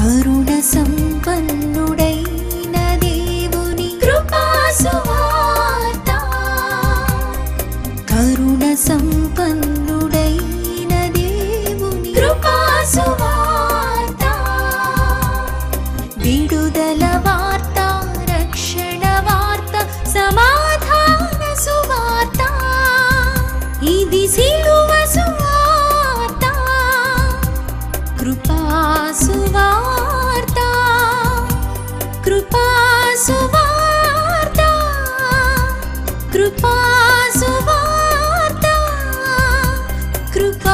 కరుణ సంపన్నుడైన దేవుని కృపా సువార్త కరుణ సంపన్నుడైన దేవుని కృపా సువార్త విడుదల వార్త రక్షణ వార్త సమాధాన సువార్త ఇది సిలువ సువార్త కృపా సువార్త కృపా సువార్త కృపా సువార్త కృపా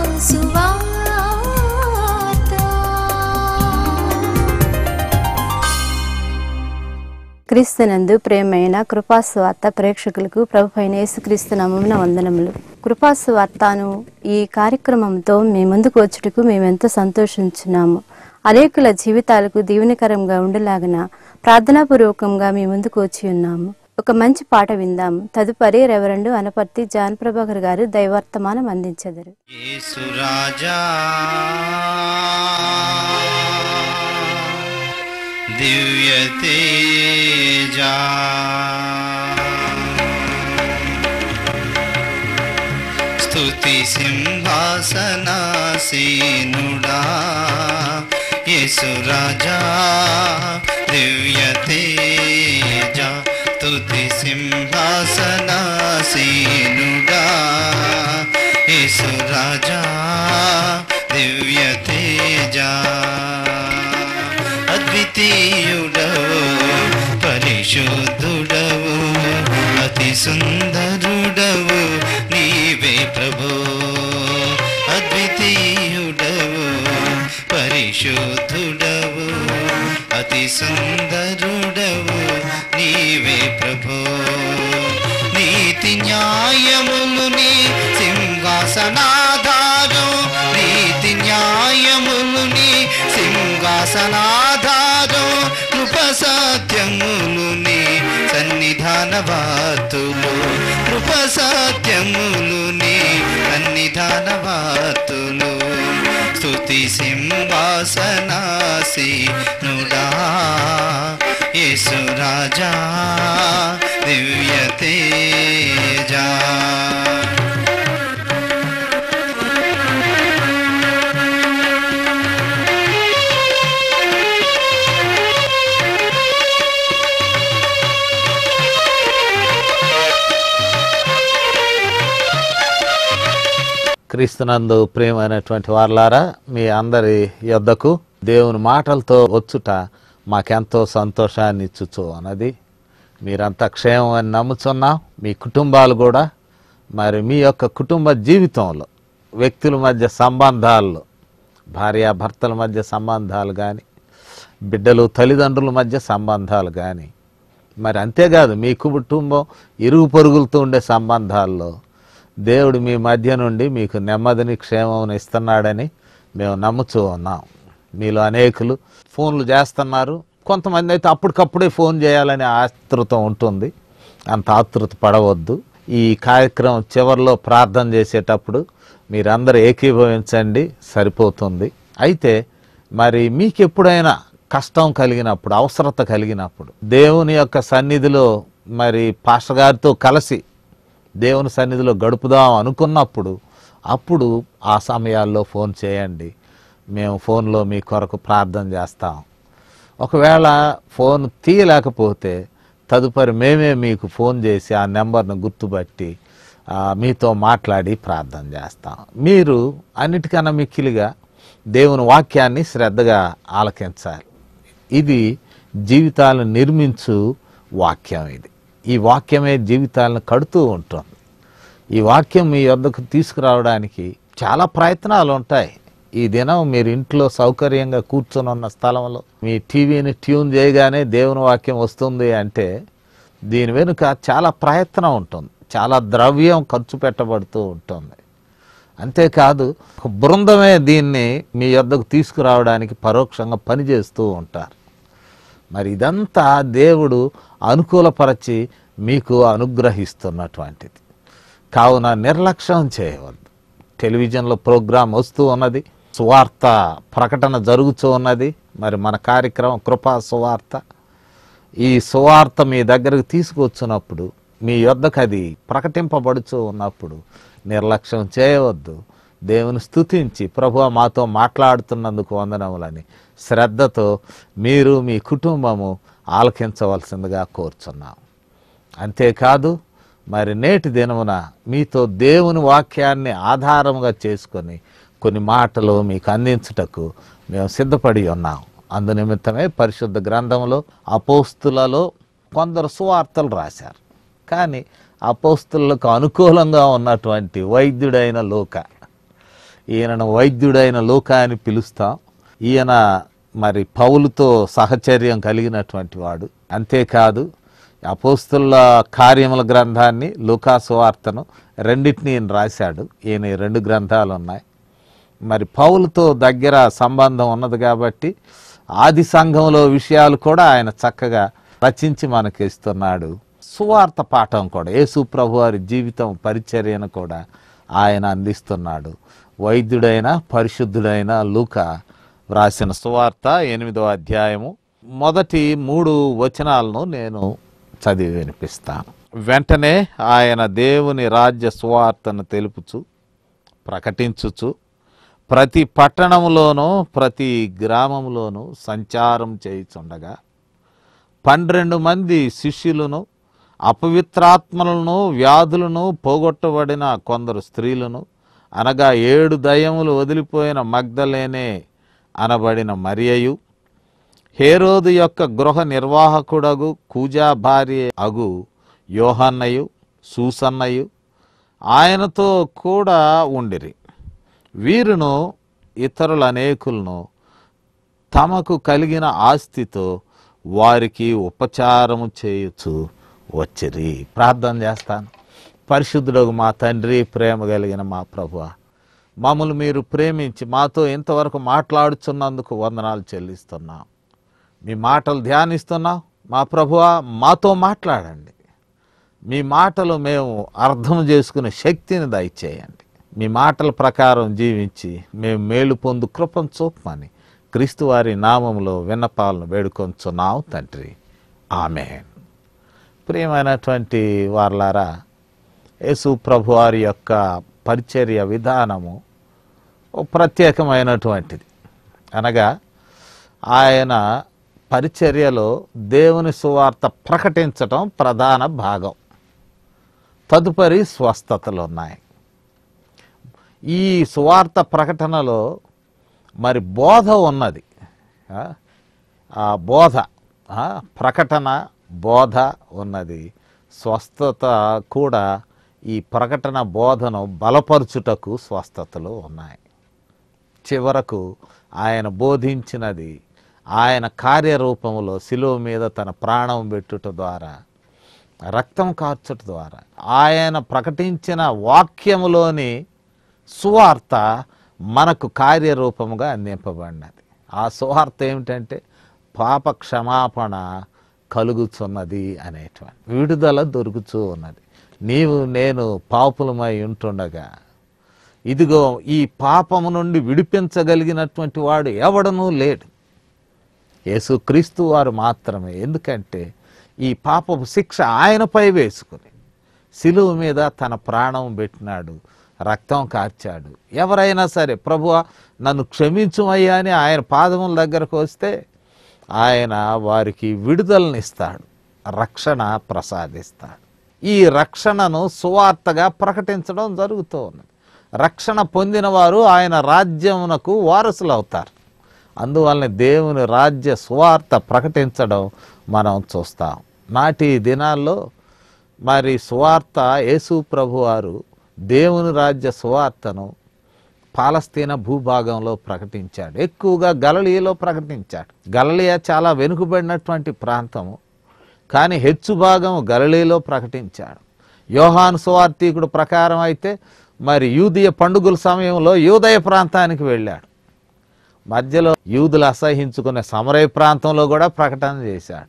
సువార్త క్రీస్తునందు ప్రేమైన కృపాస్వార్త ప్రేక్షకులకు ప్రభు అయిన యేసుక్రీస్తు నామమున వందనములు కృపాస్వార్తను ఈ కార్యక్రమంతో మీ ముందుకు వచ్చుటకు మేమెంతో సంతోషించున్నాము అనేకుల జీవితాలకు దీవెనకరంగా ఉండలాగన ప్రార్థనాపూర్వకంగా మీ ముందుకు వచ్చి ఉన్నాము ఒక మంచి పాట విందాము తదుపరి రెవరెండు అనపర్తి జాన్ ప్రభాకర్ గారు దైవర్తమానం అందించెదరు యేసు రాజా దివ్య తేజా స్తుతి సింహాసనాసీనుడా యేసు రాజా దివ్య తేజా స్తుతి సింహాసనాసీనుడా యేసు రాజా దివ్య తేజా అద్వితీయుడవు పరిశుద్ధుడవు అతి సుందరుడవు నీవే ప్రభు అద్వితీయుడవు పరిశుద్ధుడవు అతి సుందరుడవు నీవే ప్రభు నీతి న్యాయములు నీ సింహాసనాధారం నీతి న్యాయములు నీ సింహాసనాధారం కృప సత్యములు నీ సన్నిధాన వాతులు కృప సత్యములు నీ సన్నిధాన వాతులు స్తుతి సింహాసనాసి నుడా యేసు రాజా దివ్య తేజా క్రీస్తునందు ప్రియమైనటువంటి వారలారా మీ అందరి యొద్దకు దేవుని మాటలతో వచ్చుట మాకెంతో సంతోషాన్ని ఇచ్చుచు అన్నది మీరంతా క్షేమం అని నమ్ముచున్నాం మీ కుటుంబాలు కూడా మరి మీ యొక్క కుటుంబ జీవితంలో వ్యక్తుల మధ్య సంబంధాల్లో భార్యాభర్తల మధ్య సంబంధాలు కానీ బిడ్డలు తల్లిదండ్రుల మధ్య సంబంధాలు కానీ మరి అంతేకాదు మీ కుటుంబం ఇరుగు పొరుగులతో ఉండే సంబంధాల్లో దేవుడు మీ మధ్య నుండి మీకు నెమ్మదిని క్షేమం ఇస్తున్నాడని మేము నమ్ముతూ ఉన్నాం మీలో అనేకులు ఫోన్లు చేస్తున్నారు కొంతమంది అయితే అప్పటికప్పుడే ఫోన్ చేయాలనే ఆతృత ఉంటుంది అంత ఆతృత పడవద్దు ఈ కార్యక్రమం చివరిలో ప్రార్థన చేసేటప్పుడు మీరందరూ ఏకీభవించండి సరిపోతుంది అయితే మరి మీకు ఎప్పుడైనా కష్టం కలిగినప్పుడు అవసరత కలిగినప్పుడు దేవుని యొక్క సన్నిధిలో మరి పాస్టర్ గారితో కలిసి దేవుని సన్నిధిలో గడుపుదాం అనుకున్నప్పుడు అప్పుడు ఆ సమయాల్లో ఫోన్ చేయండి మేము ఫోన్లో మీ కొరకు ప్రార్థన చేస్తాం ఒకవేళ ఫోన్ తీయలేకపోతే తదుపరి మేమే మీకు ఫోన్ చేసి ఆ నెంబర్ను గుర్తుపట్టి ఆ, మీతో మాట్లాడి ప్రార్థన చేస్తాం మీరు అన్నిటికన్నా మిక్కిలిగా దేవుని వాక్యాన్ని శ్రద్ధగా ఆలకించాలి ఇది జీవితాలను నిర్మించు వాక్యం ఇది ఈ వాక్యమే జీవితాలను కడుతూ ఉంటుంది ఈ వాక్యం మీ వద్దకు తీసుకురావడానికి చాలా ప్రయత్నాలు ఉంటాయి ఈ దినం మీరు ఇంట్లో సౌకర్యంగా కూర్చొని ఉన్న స్థలంలో మీ టీవీని ట్యూన్ చేయగానే దేవుని వాక్యం వస్తుంది అంటే దీని వెనుక చాలా ప్రయత్నం ఉంటుంది చాలా ద్రవ్యం ఖర్చు పెట్టబడుతూ ఉంటుంది అంతేకాదు ఒక బృందమే దీన్ని మీ వద్దకు తీసుకురావడానికి పరోక్షంగా పనిచేస్తూ ఉంటారు మరి ఇదంతా దేవుడు అనుకూలపరచి మీకు అనుగ్రహిస్తున్నటువంటిది కావున నిర్లక్ష్యం చేయవద్దు టెలివిజన్లో ప్రోగ్రాం వస్తూ ఉన్నది సువార్త ప్రకటన జరుగుతూ ఉన్నది మరి మన కార్యక్రమం కృపా సువార్త ఈ సువార్త మీ దగ్గరకు తీసుకొచ్చినప్పుడు మీ యొద్దకు అది ప్రకటింపబడుతూ ఉన్నప్పుడు నిర్లక్ష్యం చేయవద్దు దేవుని స్తుతించి ప్రభు మాతో మాట్లాడుతున్నందుకు వందనములని శ్రద్ధతో మీరు మీ కుటుంబము ఆలకించవలసిందిగా కోరుచున్నాం అంతేకాదు మరి నేటి దినమున మీతో దేవుని వాక్యాన్ని ఆధారముగా చేసుకొని కొన్ని మాటలు మీకు అందించుటకు మేము సిద్ధపడి ఉన్నాం అందు నిమిత్తమే పరిశుద్ధ గ్రంథంలో అపోస్తులలో కొందరు సువార్తలు రాశారు కానీ అపోస్తులకు అనుకూలంగా ఉన్నటువంటి వైద్యుడైన లోక ఈయనను వైద్యుడైన లోక అని పిలుస్తాం ఈయన మరి పౌలుతో సహచర్యం కలిగినటువంటి వాడు అంతేకాదు అపోస్తుల కార్యముల గ్రంథాన్ని లూకాసు వార్తను రెండింటిని ఈయన రాశాడు ఈయన ఈ రెండు గ్రంథాలు ఉన్నాయి మరి పౌలుతో దగ్గర సంబంధం ఉన్నది కాబట్టి ఆది సంఘంలో విషయాలు కూడా ఆయన చక్కగా రచించి మనకి ఇస్తున్నాడు సువార్త పాఠం కూడా యేసు ప్రభు వారి జీవితం పరిచర్యను కూడా ఆయన అందిస్తున్నాడు వైద్యుడైన పరిశుద్ధుడైన లూక వ్రాసిన సువార్త ఎనిమిదో అధ్యాయము మొదటి మూడు వచనాలను నేను చదివి వినిపిస్తాను వెంటనే ఆయన దేవుని రాజ్య సువార్తను తెలుపుచు ప్రకటించుచు ప్రతి పట్టణములోనూ ప్రతి గ్రామములోనూ సంచారం చేయుచుండగా పన్నెండు మంది శిష్యులను అపవిత్రాత్మలను వ్యాధులను పోగొట్టబడిన కొందరు స్త్రీలను అనగా ఏడు దయ్యములు వదిలిపోయిన మగ్ధలేనే అనబడిన మరియయు హేరోదు యొక్క గృహ నిర్వాహకుడగు కూజా భార్య అగు యోహన్నయు సూసన్నయు ఆయనతో కూడా ఉండిరి వీరును ఇతరుల అనేకులను తమకు కలిగిన ఆస్తితో వారికి ఉపచారము చేయొచ్చు వచ్చిరి ప్రార్థన చేస్తాను పరిశుద్ధుడు మా తండ్రి ప్రేమ కలిగిన మా ప్రభు మమ్మల్ని మీరు ప్రేమించి మాతో ఇంతవరకు మాట్లాడుచున్నందుకు వందనాలు చెల్లిస్తున్నాం మీ మాటలు ధ్యానిస్తున్నాం మా ప్రభువా మాతో మాట్లాడండి మీ మాటలు మేము అర్థం చేసుకునే శక్తిని దయచేయండి మీ మాటల ప్రకారం జీవించి మేము మేలు పొందు కృపను చూపమని క్రీస్తు వారి నామంలో విన్నపాలను వేడుకొంచున్నాం తండ్రి ఆమె ప్రియమైనటువంటి వార్లారా యేసు ప్రభు వారి యొక్క పరిచర్య విధానము ఓ ప్రత్యేకమైనటువంటిది అనగా ఆయన పరిచర్యలో దేవుని సువార్త ప్రకటించటం ప్రధాన భాగం తదుపరి స్వస్థతలు ఉన్నాయి ఈ సువార్త ప్రకటనలో మరి బోధ ఉన్నది ఆ, ఆ బోధ ఆ, ప్రకటన బోధ ఉన్నది స్వస్థత కూడా ఈ ప్రకటన బోధను బలపరుచుటకు స్వస్థతలు ఉన్నాయి చివరకు ఆయన బోధించినది ఆయన కార్యరూపములో శిలువ మీద తన ప్రాణం పెట్టుట ద్వారా రక్తం కార్చుట ద్వారా ఆయన ప్రకటించిన వాక్యములోని సువార్త మనకు కార్యరూపముగా అందింపబడినది ఆ సువార్త ఏమిటంటే పాప క్షమాపణ కలుగుచున్నది అనేటువంటి విడుదల దొరుకుతూ ఉన్నది నీవు నేను పాపులమై ఉంటుండగా ఇదిగో ఈ పాపము నుండి విడిపించగలిగినటువంటి వాడు ఎవడనూ లేడు యేసుక్రీస్తు వారు మాత్రమే ఎందుకంటే ఈ పాపపు శిక్ష ఆయనపై వేసుకుని శిలువ మీద తన ప్రాణం పెట్టినాడు రక్తం కార్చాడు ఎవరైనా సరే ప్రభువా నన్ను క్షమించుమయ్యా అని ఆయన పాదముల దగ్గరకు వస్తే ఆయన వారికి విడుదలనిస్తాడు రక్షణ ప్రసాదిస్తాడు ఈ రక్షణను సువార్తగా ప్రకటించడం జరుగుతూ ఉన్నది రక్షణ పొందిన వారు ఆయన రాజ్యమునకు వారసులు అవుతారు అందువలన దేవుని రాజ్య సువార్త ప్రకటించడం మనం చూస్తాం నాటి దినాల్లో మరి సువార్త యేసు ప్రభువారు దేవుని రాజ్య సువార్తను పాలస్తీనా భూభాగంలో ప్రకటించాడు ఎక్కువగా గలలియలో ప్రకటించాడు గలలియా చాలా వెనుకబడినటువంటి ప్రాంతము కానీ హెచ్చు భాగం గలలీలో ప్రకటించాడు యోహాను సువార్తీకుడు ప్రకారం అయితే మరి యూదియ పండుగల సమయంలో యూదయ ప్రాంతానికి వెళ్ళాడు మధ్యలో యూదులు అసహించుకునే సమరయ ప్రాంతంలో కూడా ప్రకటన చేశాడు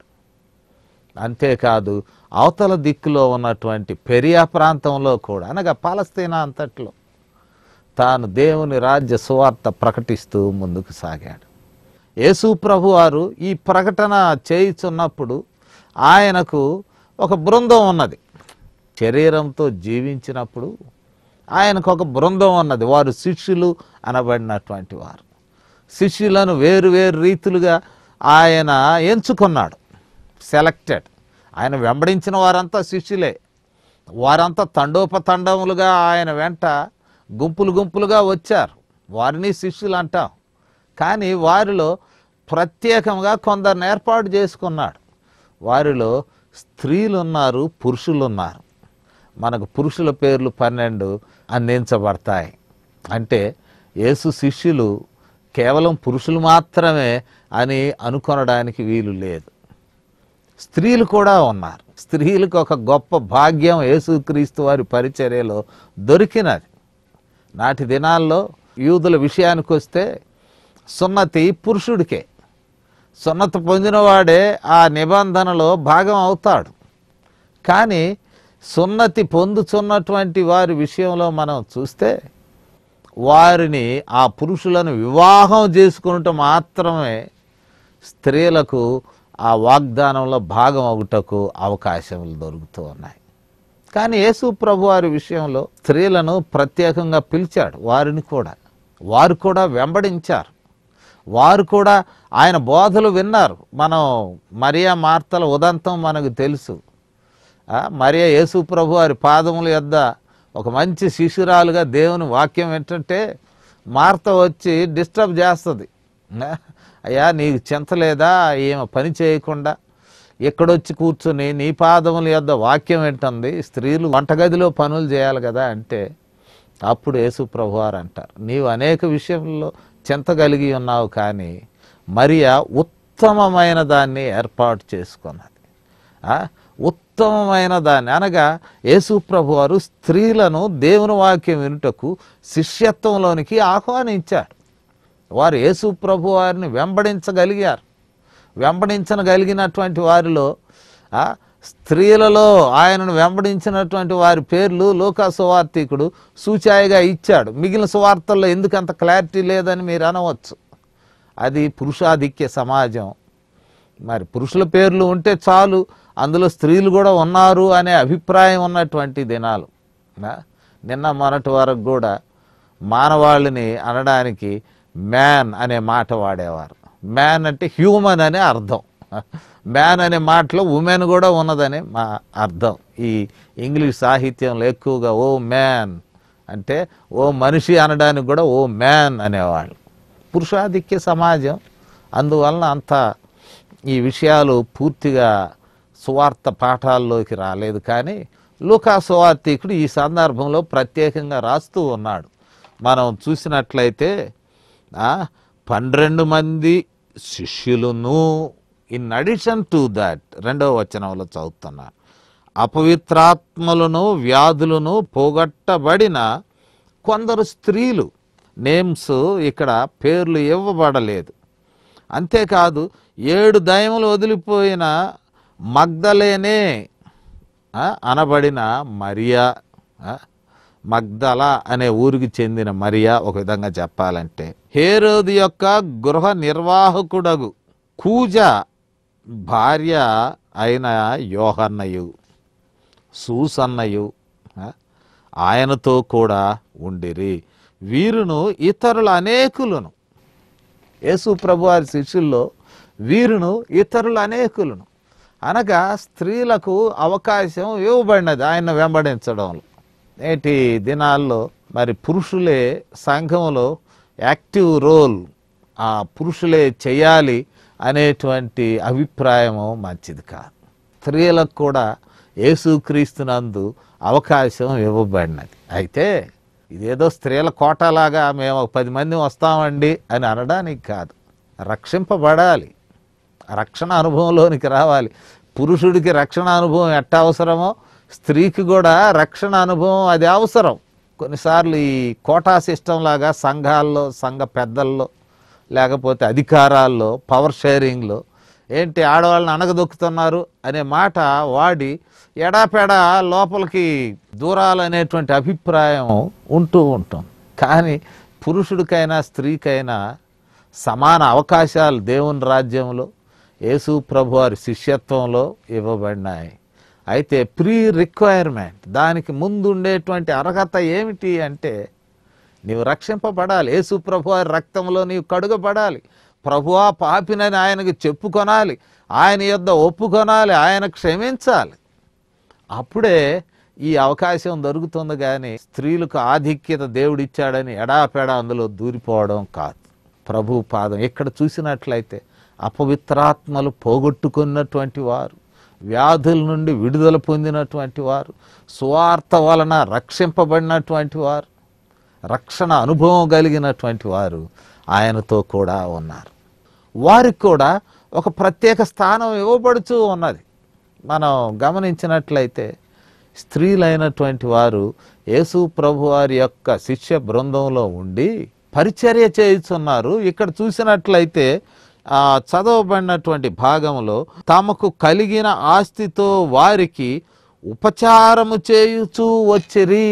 అంతేకాదు అవతల దిక్కులో ఉన్నటువంటి పెరియా ప్రాంతంలో కూడా అనగా పాలస్తీనా అంతట్లో తాను దేవుని రాజ్య సువార్త ప్రకటిస్తూ ముందుకు సాగాడు యేసు ప్రభు వారు ఈ ప్రకటన చేయుచున్నప్పుడు ఆయనకు ఒక బృందం ఉన్నది శరీరంతో జీవించినప్పుడు ఆయనకు ఒక బృందం ఉన్నది వారు శిష్యులు అనబడినటువంటి వారు శిష్యులను వేరు వేరు రీతులుగా ఆయన ఎంచుకున్నాడు సెలెక్టెడ్ ఆయన వెంబడించిన వారంతా శిష్యులే వారంతా తండోపతండములుగా ఆయన వెంట గుంపులు గుంపులుగా వచ్చారు వారిని శిష్యులు అంటాం కానీ వారిలో ప్రత్యేకంగా కొందరిని ఏర్పాటు చేసుకున్నాడు వారిలో స్త్రీలు ఉన్నారు పురుషులు ఉన్నారు మనకు పురుషుల పేర్లు పన్నెండు అందించబడతాయి అంటే యేసు శిష్యులు కేవలం పురుషులు మాత్రమే అని అనుకొనడానికి వీలు లేదు స్త్రీలు కూడా ఉన్నారు స్త్రీలకు ఒక గొప్ప భాగ్యం యేసుక్రీస్తు వారి పరిచర్యలో దొరికినది నాటి దినాల్లో యూదుల విషయానికి వస్తే సున్నతి పురుషుడికే సున్నతి పొందినవాడే ఆ నిబంధనలో భాగం అవుతాడు కానీ సున్నతి పొందుతున్నటువంటి వారి విషయంలో మనం చూస్తే వారిని ఆ పురుషులను వివాహం చేసుకున్నట్టు మాత్రమే స్త్రీలకు ఆ వాగ్దానంలో భాగం అవుటకు అవకాశములు దొరుకుతూ ఉన్నాయి కానీ యేసు ప్రభు వారి విషయంలో స్త్రీలను ప్రత్యేకంగా పిలిచాడు వారిని కూడా వారు కూడా వెంబడించారు వారు కూడా ఆయన బోధలు విన్నారు మనం మరియా మార్తల ఉదంతం మనకు తెలుసు ఆ, మరియా యేసు ప్రభు వారి పాదముల యొద్ద ఒక మంచి శిశురాలుగా దేవుని వాక్యం ఏంటంటే మార్త వచ్చి డిస్టర్బ్ చేస్తుంది ఆ, అయ్యా నీకు చింతలేదా ఏమో పని చేయకుండా ఎక్కడొచ్చి కూర్చుని నీ పాదముల యొద్ద వాక్యం ఏంటుంది స్త్రీలు వంటగదిలో పనులు చేయాలి కదా అంటే అప్పుడు యేసు ప్రభువారు అంటారు నీవు అనేక విషయంలో చింత కలిగి ఉన్నావు కానీ మరియా ఉత్తమమైన దాన్ని ఏర్పాటు చేసుకున్నది ఆ, ఉత్తమమైన దాన్ని అనగా యేసు ప్రభువారు స్త్రీలను దేవుని వాక్యం వినుటకు శిష్యత్వంలోనికి ఆహ్వానించాడు వారు యేసు ప్రభు వారిని వెంబడించగలిగారు వెంబడించగలిగినటువంటి వారిలో ఆ, స్త్రీలలో ఆయనను వెంబడించినటువంటి వారి పేర్లు లోకా సువార్తికుడు సూచాయిగా ఇచ్చాడు మిగిలిన సువార్తల్లో ఎందుకు అంత క్లారిటీ లేదని మీరు అనవచ్చు అది పురుషాధిక్య సమాజం మరి పురుషుల పేర్లు ఉంటే చాలు అందులో స్త్రీలు కూడా ఉన్నారు అనే అభిప్రాయం ఉన్నటువంటి దినాలు నా? నిన్న మొన్నటి వరకు కూడా మానవాళిని అనడానికి మ్యాన్ అనే మాట వాడేవారు మ్యాన్ అంటే హ్యూమన్ అనే అర్థం మ్యాన్ అనే మాటలో ఉమెన్ కూడా ఉన్నదని మా అర్థం ఈ ఇంగ్లీష్ సాహిత్యంలో ఎక్కువగా ఓ మ్యాన్ అంటే ఓ మనిషి అనడానికి కూడా ఓ మ్యాన్ అనేవాళ్ళు పురుషాధిక్య సమాజం అందువలన అంత ఈ విషయాలు పూర్తిగా సువార్త పాఠాల్లోకి రాలేదు కానీ లూకా సువార్తికుడు ఈ సందర్భంలో ప్రత్యేకంగా రాస్తూ ఉన్నాడు మనం చూసినట్లయితే ఆ, పన్నెండు మంది శిష్యులను ఇన్ అడిషన్ టు దట్ రెండవ వచనంలో చదువుతున్నా అపవిత్రాత్మలను వ్యాధులను పోగొట్టబడిన కొందరు స్త్రీలు నేమ్స్ ఇక్కడ పేర్లు ఇవ్వబడలేదు అంతేకాదు ఏడు దయములు వదిలిపోయిన మగ్ధలేనే ఆ, అనబడిన మరియా ఆ, మగ్దల అనే ఊరికి చెందిన మరియా ఒక విధంగా చెప్పాలంటే హేరోది యొక్క గృహ నిర్వాహకుడగు కూజ భార్య అయిన యోహన్నయు సూసన్నయు ఆ, ఆయనతో కూడా ఉండిరి వీరును ఇతరుల అనేకులను యేసు ప్రభువారి శిష్యుల్లో వీరును ఇతరులు అనేకులను అనగా స్త్రీలకు అవకాశం ఇవ్వబడినది ఆయన వెంబడించడంలో నేటి దినాల్లో మరి పురుషులే సంఘంలో యాక్టివ్ రోల్ ఆ పురుషులే చేయాలి అనేటువంటి అభిప్రాయము మంచిది కాదు స్త్రీలకు కూడా యేసుక్రీస్తునందు అవకాశం ఇవ్వబడినది అయితే ఇదేదో స్త్రీల కోటలాగా మేము ఒక పది మంది వస్తామండి అని అనడానికి కాదు రక్షింపబడాలి రక్షణ అనుభవంలోనికి రావాలి పురుషుడికి రక్షణ అనుభవం ఎట్ట అవసరమో స్త్రీకి కూడా రక్షణ అనుభవం అది అవసరం కొన్నిసార్లు ఈ కోటా సిస్టమ్ లాగా సంఘాల్లో సంఘ పెద్దల్లో లేకపోతే అధికారాల్లో పవర్ షేరింగ్లో ఏంటి ఆడవాళ్ళని అనగదొక్కుతున్నారు అనే మాట వాడి ఎడాపెడా లోపలికి దూరాలనేటువంటి అభిప్రాయం ఉంటూ ఉంటుంది కానీ పురుషుడికైనా స్త్రీకైనా సమాన అవకాశాలు దేవుని రాజ్యంలో యేసు ప్రభు వారి శిష్యత్వంలో ఇవ్వబడినాయి అయితే ప్రీ రిక్వైర్మెంట్ దానికి ముందు ఉండేటువంటి అర్హత ఏమిటి అంటే నీవు రక్షింపబడాలి యేసు ప్రభు వారి రక్తంలో నీవు కడుగబడాలి ప్రభువా పాపినని ఆయనకు చెప్పుకొనాలి ఆయన యొద్ద ఒప్పుకొనాలి ఆయన క్షమించాలి అప్పుడే ఈ అవకాశం దొరుకుతుంది కానీ స్త్రీలకు ఆధిక్యత దేవుడిచ్చాడని ఎడాపెడా అందులో దూరిపోవడం కాదు ప్రభు పాదం ఇక్కడ చూసినట్లయితే అపవిత్రాత్మలు పోగొట్టుకున్నటువంటి వారు వ్యాధుల నుండి విడుదల పొందినటువంటి వారు సువార్త వలన రక్షింపబడినటువంటి వారు రక్షణ అనుభవం కలిగినటువంటి వారు ఆయనతో కూడా ఉన్నారు వారికి కూడా ఒక ప్రత్యేక స్థానం ఇవ్వబడుతూ ఉన్నది మనం గమనించినట్లయితే స్త్రీలైనటువంటి వారు యేసు ప్రభు వారి యొక్క శిష్య బృందంలో ఉండి పరిచర్య చేయుచున్నారు ఇక్కడ చూసినట్లయితే ఆ చదవబడినటువంటి భాగంలో తమకు కలిగిన ఆస్తితో వారికి ఉపచారము చేయుచూ వచ్చిరి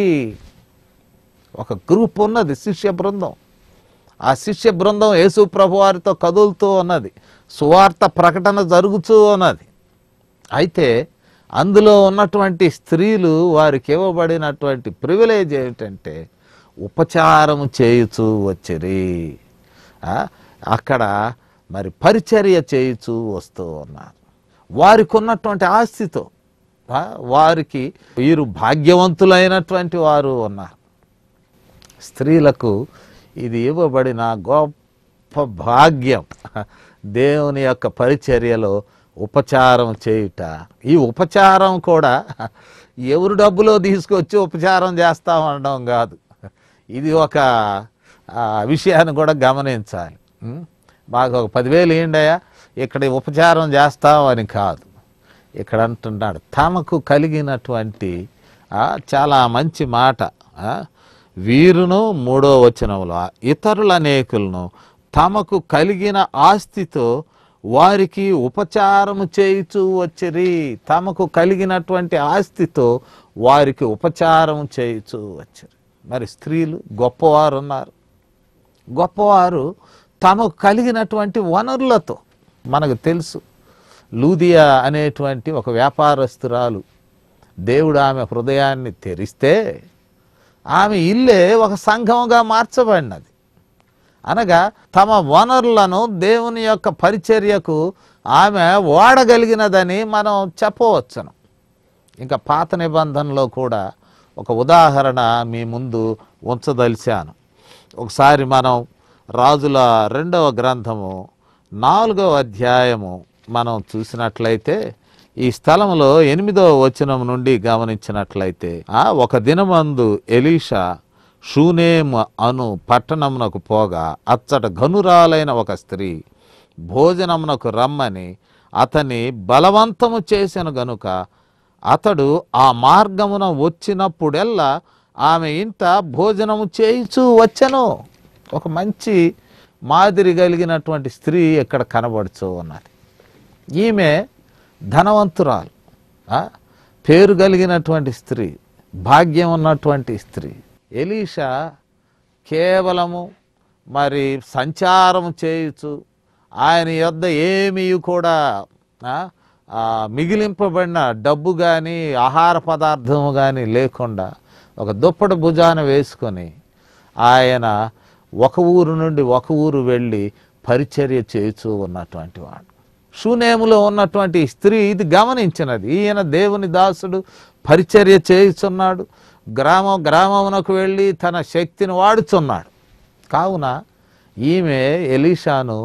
ఒక గ్రూప్ ఉన్నది శిష్య బృందం ఆ శిష్య బృందం యేసు ప్రభు వారితో కదులుతూ ఉన్నది సువార్త ప్రకటన జరుగుతూ ఉన్నది అయితే అందులో ఉన్నటువంటి స్త్రీలు వారికి ఇవ్వబడినటువంటి ప్రివిలేజ్ ఏమిటంటే ఉపచారం చేయుచూ వచ్చిరి ఆ, అక్కడ మరి పరిచర్య చేయుచూ వస్తూ ఉన్నారు వారికి ఉన్నటువంటి ఆస్తితో ఆ, వారికి వీరు భాగ్యవంతులైనటువంటి వారు ఉన్నారు స్త్రీలకు ఇది ఇవ్వబడిన గొప్ప భాగ్యం దేవుని యొక్క పరిచర్యలో ఉపచారం చేయుట ఈ ఉపచారం కూడా ఎవరు డబ్బులో తీసుకొచ్చి ఉపచారం చేస్తామనడం కాదు ఇది ఒక ఆ, విషయాన్ని కూడా గమనించాలి ఉం? మాకు ఒక పదివేలు ఏండయా ఇక్కడ ఉపచారం చేస్తాం అని కాదు ఇక్కడ అంటున్నాడు తమకు కలిగినటువంటి ఆ, చాలా మంచి మాట ఆ, వీరును మూడో వచనంలో ఇతరుల అనేకులను తమకు కలిగిన ఆస్తితో వారికి ఉపచారము చేయుచూ వచ్చిరి తమకు కలిగినటువంటి ఆస్తితో వారికి ఉపచారం చేయుచూ వచ్చిరి మరి స్త్రీలు గొప్పవారు ఉన్నారు గొప్పవారు తమకు కలిగినటువంటి వనరులతో మనకు తెలుసు లూదియా అనేటువంటి ఒక వ్యాపారస్తురాలు దేవుడు ఆమె హృదయాన్ని తెరిస్తే ఆమె ఇల్లే ఒక సంఘముగా మార్చబడినది అనగా తమ వనరులను దేవుని యొక్క పరిచర్యకు ఆమె వాడగలిగినదని మనం చెప్పవచ్చును ఇంకా పాత నిబంధనలో కూడా ఒక ఉదాహరణ మీ ముందు ఉంచదలిచాను ఒకసారి మనం రాజుల రెండవ గ్రంథము నాలుగవ అధ్యాయము మనం చూసినట్లయితే ఈ స్థలంలో ఎనిమిదవ వచనం నుండి గమనించినట్లయితే ఆ ఒక దినమందు ఎలీషా షూనేమ్ అను పట్టణమునకు పోగా అచ్చట ఘనురాలైన ఒక స్త్రీ భోజనమునకు రమ్మని అతని బలవంతము చేసిన గనుక అతడు ఆ మార్గమున వచ్చినప్పుడెల్లా ఆమె ఇంట భోజనము చేయిచూ వచ్చెను ఒక మంచి మాదిరి కలిగినటువంటి స్త్రీ ఇక్కడ కనబడుచూ ఉన్నది ఈమె ధనవంతురాలు ఆ? పేరు కలిగినటువంటి స్త్రీ భాగ్యం ఉన్నటువంటి స్త్రీ ఎలీషా కేవలము మరి సంచారం చేయుచు ఆయన యొద్ద ఏమీ కూడా ఆ, ఆ, మిగిలింపబడిన డబ్బు కానీ ఆహార పదార్థము కానీ లేకుండా ఒక దుప్పటి భుజాన వేసుకొని ఆయన ఒక ఊరు నుండి ఒక ఊరు వెళ్ళి పరిచర్య చేయుచూ ఉన్నటువంటి వాడు షూనేములో ఉన్నటువంటి ఈ స్త్రీ ఇది గమనించినది ఈయన దేవుని దాసుడు పరిచర్య చేయుచున్నాడు గ్రామం గ్రామమునకు వెళ్ళి తన శక్తిని వాడుచున్నాడు కావున ఈమె ఎలీషాను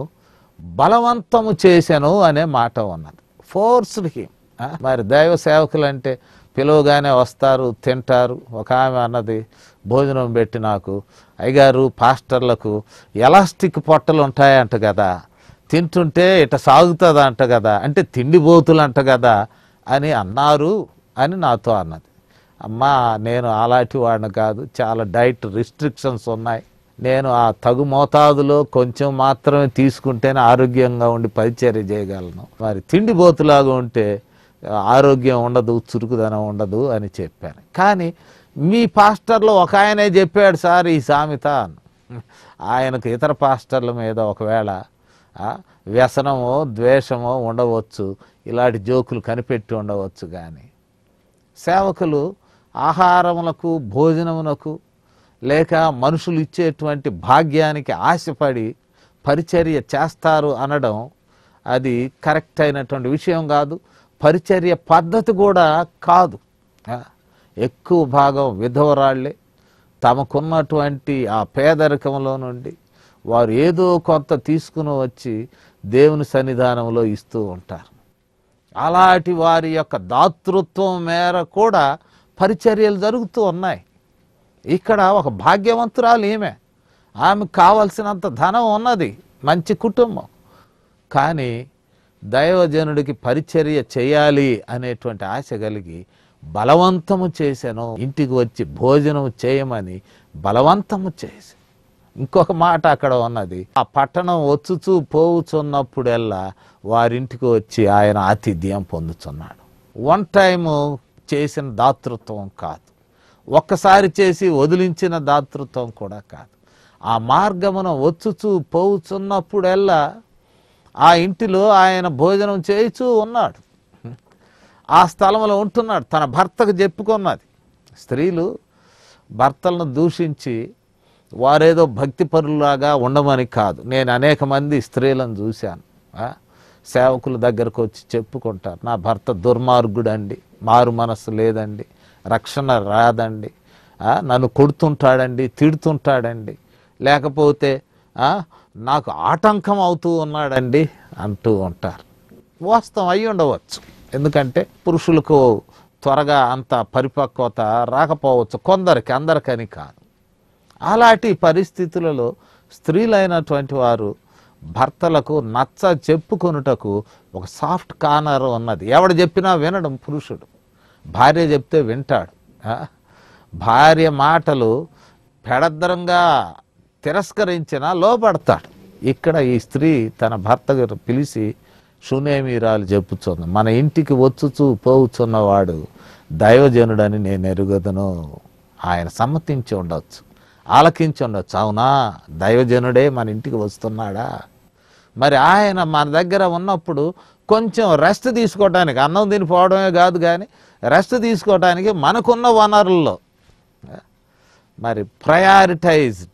బలవంతము చేశాను అనే మాట ఉన్నది ఫోర్స్డ్ హిమ్ మరి దైవ సేవకులు అంటే పిలువగానే వస్తారు తింటారు ఒక ఆమె అన్నది భోజనం పెట్టి నాకు అయ్యగారు పాస్టర్లకు ఎలాస్టిక్ పొట్టలు ఉంటాయంట కదా తింటుంటే ఇట సాగుతుంది అంట కదా అంటే తిండిబోతులు అంట కదా అని అన్నారు అని నాతో అన్నది అమ్మా నేను అలాంటి వాడిని కాదు చాలా డైట్ రిస్ట్రిక్షన్స్ ఉన్నాయి నేను ఆ తగు మోతాదులో కొంచెం మాత్రమే తీసుకుంటేనే ఆరోగ్యంగా ఉండి పరిచర్య చేయగలను మరి తిండిబోతులాగా ఉంటే ఆరోగ్యం ఉండదు చురుకుదనం ఉండదు అని చెప్పాను కానీ మీ పాస్టర్లో ఒక ఆయనే చెప్పాడు సార్ ఈ సామెత అని. ఆయనకు ఇతర పాస్టర్ల మీద ఒకవేళ ఆ, వ్యసనమో ద్వేషమో ఉండవచ్చు ఇలాంటి జోకులు కనిపెట్టి ఉండవచ్చు కానీ సేవకులు ఆహారములకు భోజనమునకు లేక మనుషులు ఇచ్చేటువంటి భాగ్యానికి ఆశపడి పరిచర్య చేస్తారు అనడం అది కరెక్ట్ అయినటువంటి విషయం కాదు పరిచర్య పద్ధతి కూడా కాదు ఆ, ఎక్కువ భాగం విధవరాళ్లే తమకున్నటువంటి ఆ పేదరికంలో నుండి వారు ఏదో కొంత తీసుకుని వచ్చి దేవుని సన్నిధానంలో ఇస్తూ ఉంటారు అలాంటి వారి యొక్క దాతృత్వం మేర కూడా పరిచర్యలు జరుగుతూ ఉన్నాయి ఇక్కడ ఒక భాగ్యవంతురాలు ఈమె ఆమెకు కావలసినంత ధనం ఉన్నది మంచి కుటుంబం కానీ దైవజనుడికి పరిచర్య చేయాలి అనేటువంటి ఆశ కలిగి బలవంతము చేశాను ఇంటికి వచ్చి భోజనం చేయమని బలవంతము చేసి ఇంకొక మాట అక్కడ ఉన్నది ఆ పట్టణం వచ్చుచూ పోవుచున్నప్పుడల్లా వారింటికి వచ్చి ఆయన ఆతిథ్యం పొందుతున్నాడు వన్ టైము చేసిన దాతృత్వం కాదు ఒక్కసారి చేసి వదిలించిన దాతృత్వం కూడా కాదు ఆ మార్గమున వచ్చుచూ పోవుచున్నప్పుడల్లా ఆ ఇంటిలో ఆయన భోజనం చేయుచూ ఉన్నాడు ఆ స్థలంలో ఉంటున్నాడు తన భర్తకు చెప్పుకున్నది స్త్రీలు భర్తలను దూషించి వారేదో భక్తి పరులాగా ఉండమని కాదు నేను అనేక మంది స్త్రీలను చూశాను ఆ? సేవకుల దగ్గరకు వచ్చి చెప్పుకుంటారు నా భర్త దుర్మార్గుడండి మారు మనస్సు లేదండి రక్షణ రాదండి ఆ? నన్ను కొడుతుంటాడండి తిడుతుంటాడండి లేకపోతే ఆ? నాకు ఆటంకం అవుతూ ఉన్నాడండి అంటూ ఉంటారు వాస్తవం అయి ఉండవచ్చు ఎందుకంటే పురుషులకు త్వరగా అంత పరిపక్వత రాకపోవచ్చు కొందరికి అందరికని కాదు అలాంటి పరిస్థితులలో స్త్రీలైనటువంటి వారు భర్తలకు నచ్చ చెప్పుకొనుటకు ఒక సాఫ్ట్ కార్నర్ ఉన్నది ఎవడు చెప్పినా వినడం పురుషుడు భార్య చెప్తే వింటాడు ఆ? భార్య మాటలు పెడద్రంగా తిరస్కరించినా లోపడతాడు ఇక్కడ ఈ స్త్రీ తన భర్త గారు పిలిచి సునేమీరాలు చెప్పుచుంది మన ఇంటికి వచ్చుచూ పోవుచున్నవాడు దైవజనుడని నేను ఎరుగదను ఆయన సమ్మతించి ఉండొచ్చు ఆలకించి ఉండొచ్చు అవునా దైవజనుడే మన ఇంటికి వస్తున్నాడా మరి ఆయన మన దగ్గర ఉన్నప్పుడు కొంచెం రెస్ట్ తీసుకోవడానికి అన్నం తినిపోవడమే కాదు కానీ రెస్ట్ తీసుకోవడానికి మనకున్న వనరుల్లో మరి ప్రయారిటైజ్డ్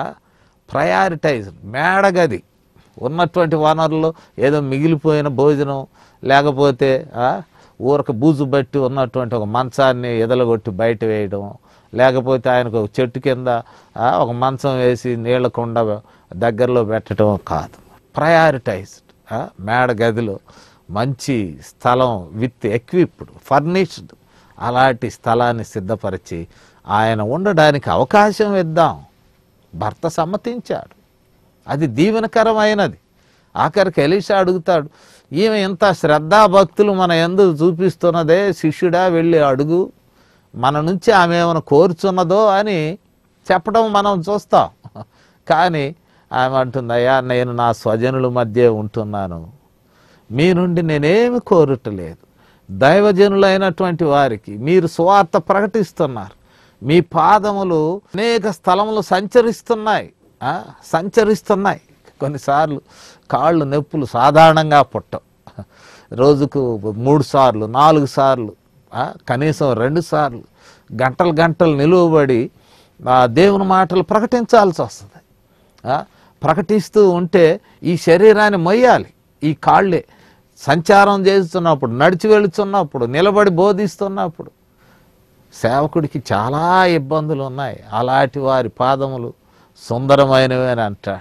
ప్రయారిటైజ్డ్ మేడగది ఉన్నటువంటి వనరులు ఏదో మిగిలిపోయిన భోజనం లేకపోతే ఆ, ఊరక బూజు బట్టి ఉన్నటువంటి ఒక మంచాన్ని ఎదలగొట్టి బయట వేయడం లేకపోతే ఆయనకు ఒక చెట్టు కింద ఆ, ఒక మంచం వేసి నీళ్ళ కుండ దగ్గరలో పెట్టడం కాదు ప్రయారిటైజ్డ్ మేడ గదిలో మంచి స్థలం విత్ ఎక్విప్డ్ ఫర్నిష్డ్ అలాంటి స్థలాన్ని సిద్ధపరిచి ఆయన ఉండడానికి అవకాశం ఇద్దాం భర్త సమ్మతించాడు అది దీవెనకరమైనది ఆఖరికి ఎలీషా అడుగుతాడు ఈమె ఇంత శ్రద్ధాభక్తులు మన ఎందు చూపిస్తున్నదే శిష్యుడా వెళ్ళి అడుగు మన నుంచి ఆమె ఏమైనా కోరుచున్నదో అని చెప్పడం మనం చూస్తాం కానీ ఆమె అంటుంది అయ్యా నేను నా స్వజనుల మధ్య ఉంటున్నాను మీ నుండి నేనేమి కోరటలేదు దైవజనులైనటువంటి వారికి మీరు సువార్త ప్రకటిస్తున్నారు మీ పాదములు అనేక స్థలములు సంచరిస్తున్నాయి ఆ, సంచరిస్తున్నాయి కొన్నిసార్లు కాళ్ళు నొప్పులు సాధారణంగా పుట్టవు రోజుకు మూడు సార్లు నాలుగు సార్లు ఆ, కనీసం రెండు సార్లు గంటలు గంటలు నిలువబడి ఆ దేవుని మాటలు ప్రకటించాల్సి వస్తుంది ఆ, ప్రకటిస్తూ ఉంటే ఈ శరీరాన్ని మొయ్యాలి ఈ కాళ్ళే సంచారం చేస్తున్నప్పుడు నడిచి వెళుతున్నప్పుడు నిలబడి బోధిస్తున్నప్పుడు సేవకుడికి చాలా ఇబ్బందులు ఉన్నాయి అలాంటి వారి పాదములు సుందరమైనవి అని అంటాడు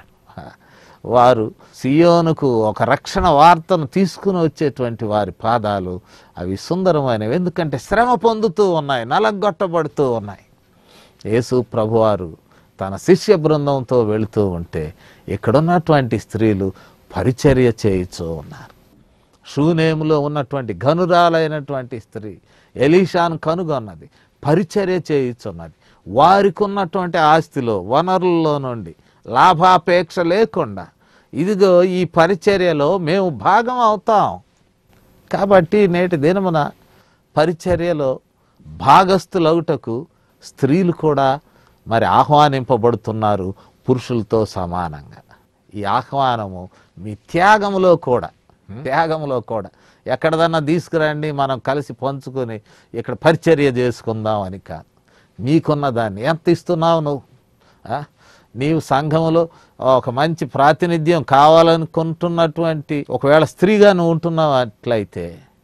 వారు సియోనుకు ఒక రక్షణ వార్తను తీసుకుని వచ్చేటువంటి వారి పాదాలు అవి సుందరమైనవి ఎందుకంటే శ్రమ పొందుతూ ఉన్నాయి నలగొట్టబడుతూ ఉన్నాయి యేసు ప్రభువారు తన శిష్య బృందంతో వెళుతూ ఉంటే ఇక్కడున్నటువంటి స్త్రీలు పరిచర్య చేయుచూ ఉన్నారు షూనేములో ఉన్నటువంటి ఘనురాలైనటువంటి స్త్రీ ఎలీషాను కనుగొన్నది పరిచర్య చేయుచున్నది వారికి ఉన్నటువంటి ఆస్తిలో వనరుల్లో నుండి లాభాపేక్ష లేకుండా ఇదిగో ఈ పరిచర్యలో మేము భాగం అవుతాం కాబట్టి నేటి దినమున పరిచర్యలో భాగస్థులవుటకు స్త్రీలు కూడా మరి ఆహ్వానింపబడుతున్నారు పురుషులతో సమానంగా ఈ ఆహ్వానము మీ త్యాగములో కూడా త్యాగములో కూడా ఎక్కడదన్నా తీసుకురండి మనం కలిసి పంచుకొని ఇక్కడ పరిచర్య చేసుకుందాం అని కాదు నీకున్న దాన్ని ఎంత ఇస్తున్నావు నువ్వు ఆ? నీవు సంఘంలో ఒక మంచి ప్రాతినిధ్యం కావాలనుకుంటున్నటువంటి ఒకవేళ స్త్రీగా నువ్వు ఉంటున్నావు అట్లయితే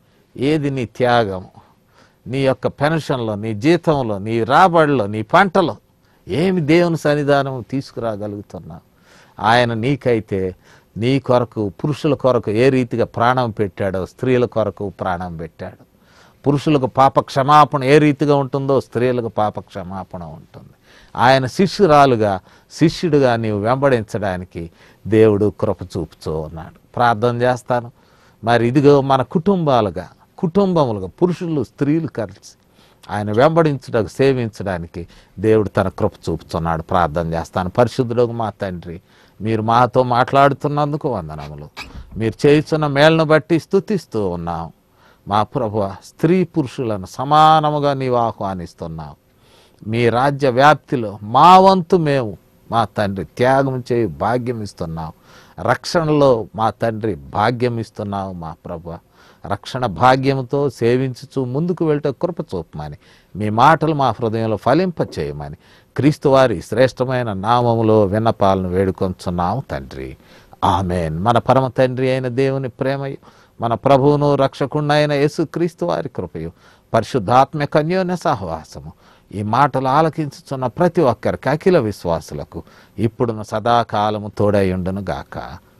ఏది నీ త్యాగం నీ యొక్క పెన్షన్లో నీ జీతంలో నీ రాబడిలో నీ పంటలో ఏమి దేవుని సన్నిధానం తీసుకురాగలుగుతున్నావు ఆయన నీకైతే నీ కొరకు పురుషుల కొరకు ఏ రీతిగా ప్రాణం పెట్టాడో స్త్రీల కొరకు ప్రాణం పెట్టాడు పురుషులకు పాప క్షమాపణ ఏ రీతిగా ఉంటుందో స్త్రీలకు పాప క్షమాపణ ఉంటుంది ఆయన శిష్యురాలుగా శిష్యుడిగా నీవు వెంబడించడానికి దేవుడు కృప చూపుతూ ఉన్నాడు ప్రార్థన చేస్తాను మరి ఇదిగో మన కుటుంబాలుగా కుటుంబములుగా పురుషులు స్త్రీలు కలిసి ఆయన వెంబడించడానికి సేవించడానికి దేవుడు తన కృప చూపుతున్నాడు ప్రార్థన చేస్తాను పరిశుద్ధుడు మా తండ్రి మీరు మాతో మాట్లాడుతున్నందుకు వందనములు మీరు చేయుచున్న మేళ్ళను బట్టి స్తుతిస్తూ ఉన్నాం మా ప్రభు స్త్రీ పురుషులను సమానముగా నీవు ఆహ్వానిస్తున్నావు మీ రాజ్య వ్యాప్తిలో మా వంతు మేము మా తండ్రి త్యాగం చేయి భాగ్యం ఇస్తున్నావు రక్షణలో మా తండ్రి భాగ్యం ఇస్తున్నావు మా ప్రభు రక్షణ భాగ్యంతో సేవించుచు ముందుకు వెళ్ళటే కృప చూపమని మీ మాటలు మా హృదయంలో ఫలింప చేయమని క్రీస్తు వారి శ్రేష్టమైన నామములో విన్నపాలను వేడుకొంచున్నాము తండ్రి ఆమెన్ మన పరమ తండ్రి అయిన దేవుని ప్రేమయు మన ప్రభువును రక్షకుండా అయిన యేసు క్రీస్తు వారి కృపయు పరిశుద్ధాత్మక అన్యోన్య సహవాసము ఈ మాటలు ఆలకించుచున్న ప్రతి ఒక్కరికి అఖిల విశ్వాసులకు ఇప్పుడున్న సదాకాలము తోడై ఉండును గాక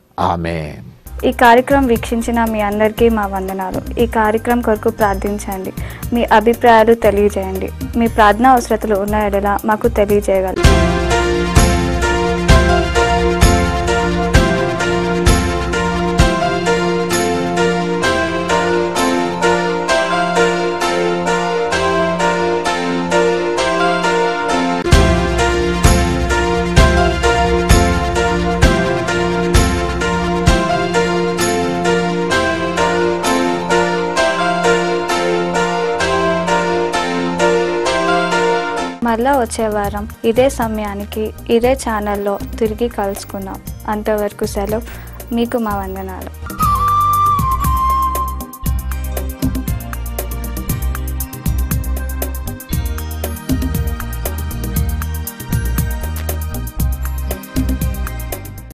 ఆమెన్ ఈ కార్యక్రమం వీక్షించిన మీ అందరికీ మా వందనాలు ఈ కార్యక్రమం కొరకు ప్రార్థించండి మీ అభిప్రాయాలు తెలియజేయండి మీ ప్రార్థన అవసరతలు ఉన్న ఎడల మాకు తెలియజేయగలరు మళ్ళా వచ్చే వారం ఇదే సమయానికి ఇదే ఛానల్లో తిరిగి కలుసుకుందాం అంతవరకు సెలవు మీకు మా వందనాలు